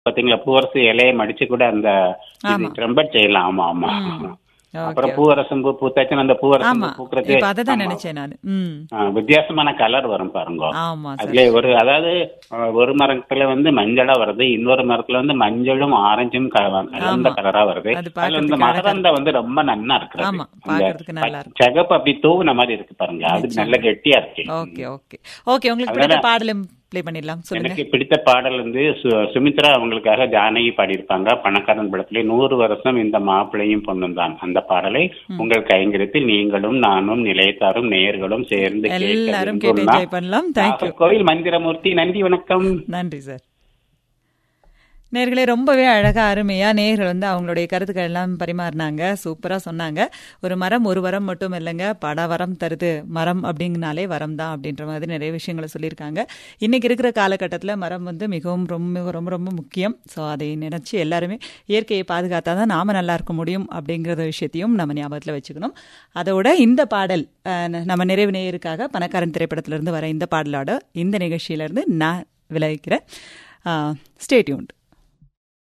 பாத்தீங்களா பூவரசு இலையை மடிச்சு கூட அந்த ஆமா. ட்ரெம்பட் செய்யலாம் ஆமா ஆமா ம். அப்புறம் ஓகே பூவரசம் பூ பூத்தாச்சுன்னா அந்த பூவரசம் ஆமா பூ பூக்குறது இப்ப அதை தான் ஆமா. நினைச்சேன் நான் ம் ஆ, வித்தியாசமான கலர் வரும் பாருங்க ஆமா சார் அதுல ஒரு அதாவது அஹ், ஒரு மரத்துல வந்து மஞ்சளா வருது இன்னொரு மரத்துல வந்து மஞ்சளும் ஆரஞ்சும் க- கலந்த ஆமா. கலரா வருது அது அதுல இந்த பார்க்கறதுக்கு அழகா மகரந்த வந்து ரொம்ப நன்னா இருக்கிறது ஆமா, அந்த பார்க்கறதுக்கு நல்லா பச்சை- சிகப்பு அப்படி தூவுன மாதிரி இருக்கு பாருங்க அது நிச்சயமா. நல்ல கெட்டியா இருக்கு ஓகே ஓகே ஓகே உங்களுக்கு பிடித்த அதனால- பாடலும் ப்ளே பண்ணிடலாம் சொல்லுங்க எனக்கு பிடித்த பாடல் வந்து சு- சுமித்ரா அவங்களுக்காக ஜானகி பாடியிருப்பாங்க பணக்காரன் படத்திலே நூறு வருஷம் இந்த மாப்பிள்ளையும் பொண்ணும் தான் அந்த பாடலை உங்கள் கைங்கரியத்தில் நீங்களும் நானும் நிலையத்தாரும் நேயர்களும் சேர்ந்து கேட்க எல்லாரும் கேட்டு விரும்புகிறோம். என்ஜாய் பண்ணலாம் தேங்க்யூ கோவில் மந்திரமூர்த்தி நன்றி வணக்கம் நன்றி சார் நேர்களே ரொம்பவே அழகா அருமையா நேர்கள் வந்து அவங்களுடைய கருத்துக்கள் எல்லாம் பரிமாறினாங்க சூப்பரா சொன்னாங்க ஒரு மரம் ஒரு வரம் மட்டும் இல்லைங்க பட வரம் தருது மரம் அப்படிங்கனாலே வரம் தான் அப்படின்ற மாதிரி நிறைய விஷயங்களை சொல்லியிருக்காங்க இன்னைக்கு இருக்கிற காலகட்டத்தில் மரம் வந்து மிகவும் ரொம்ப ரொம்ப ரொம்ப முக்கியம் ஸோ அதை நினைச்சு எல்லாருமே இயற்கையை பாதுகாத்தா தான் நாம நல்லா இருக்க முடியும் அப்படிங்கிற விஷயத்தையும் நம்ம ஞாபகத்தில் வச்சுக்கணும் அதோட இந்த பாடல் அஹ், நம்ம நிறைவு நேயருக்காக பணக்காரன் திரைப்படத்திலிருந்து வர இந்த பாடலோட இந்த நிகழ்ச்சியிலிருந்து நான் விளைவிக்கிறேன் ஸ்டேட்யூண்ட்